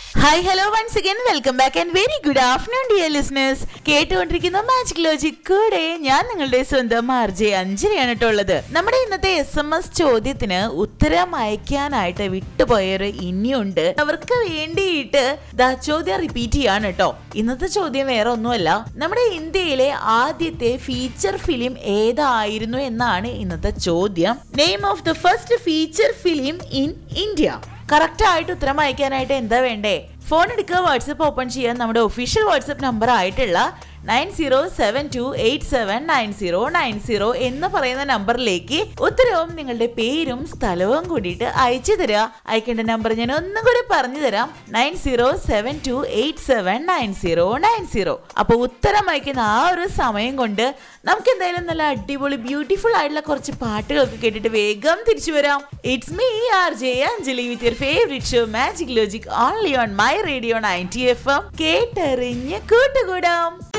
hi hello once again welcome back and very good afternoon dear listeners കേട്ടുകൊണ്ടിരിക്കുന്ന magic logic കൂടെ ഞാൻ നിങ്ങളുടെ സ്വന്തം ആർ ജെ അഞ്ജലിയാണ് കേട്ടോ ഉള്ളത് നമ്മുടെ ഇന്നത്തെ എസ് എം എസ് ചോദ്യത്തിന് ഉത്തരം അയക്കാനായിട്ട് വിട്ടുപോയവർ ഇനിയുണ്ട് അവർക്ക് വേണ്ടിയിട്ട് ദാ ചോദ്യം റിപ്പീറ്റ് ചെയ്യാണ് കേട്ടോ ഇന്നത്തെ ചോദ്യം വേറെ ഒന്നുമല്ല നമ്മുടെ ഇന്ത്യയിലെ ആദ്യത്തെ ഫീച്ചർ ഫിലിം ഏതായിരുന്നു എന്നാണ് ഇന്നത്തെ ചോദ്യം name of the first feature film in India correct ആയിട്ട് ഉത്തരം അയക്കാനായിട്ട് എന്താ വേണ്ടേ ഫോൺ എടുക്കുക വാട്സപ്പ് ഓപ്പൺ ചെയ്യാൻ നമ്മുടെ ഒഫീഷ്യൽ വാട്സപ്പ് നമ്പർ ആയിട്ടുള്ള nine zero seven two eight seven nine zero nine zero എന്ന് പറയുന്ന നമ്പറിലേക്ക് ഉത്തരവും നിങ്ങളുടെ പേരും സ്ഥലവും കൂടിയിട്ട് അയച്ചു തരിക അയക്കേണ്ട നമ്പർ ഞാൻ ഒന്നും കൂടി പറഞ്ഞു തരാം nine zero seven two eight seven nine zero nine zero അപ്പൊ ഉത്തരം അയക്കുന്ന ആ ഒരു സമയം കൊണ്ട് നമുക്ക് എന്തായാലും നല്ല അടിപൊളി ബ്യൂട്ടിഫുൾ ആയിട്ടുള്ള കുറച്ച് പാട്ടുകളൊക്കെ കേട്ടിട്ട് വേഗം തിരിച്ചു വരാം it's me R J Anjali with your favourite show magic logic only on my radio ninety F M കേട്ടറിഞ്ഞ് കൂട്ടുകൂടാം